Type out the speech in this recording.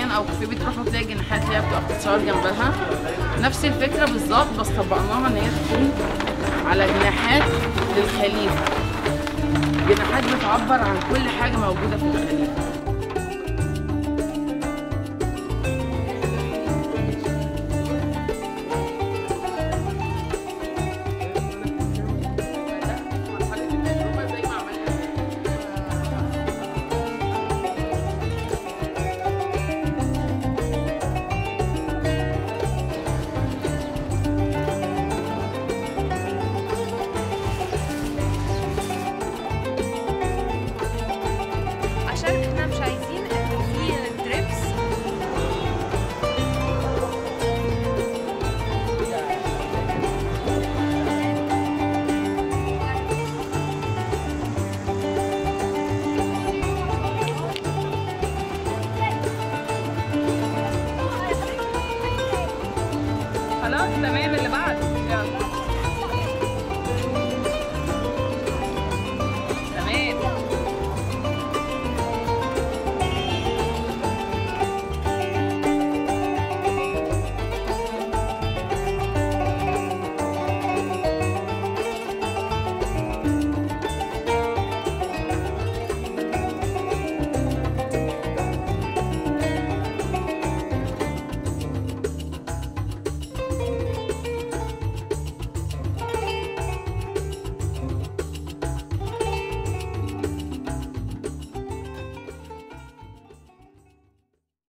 مكان او كافيه بتروح تلاقي جناحات اللي هي بتبقى بتتصور جنبها نفس الفكره بالظبط بس طبقناها ان هي تكون على جناحات للخليفه جناحات بتعبر عن كل حاجه موجوده في الخليفه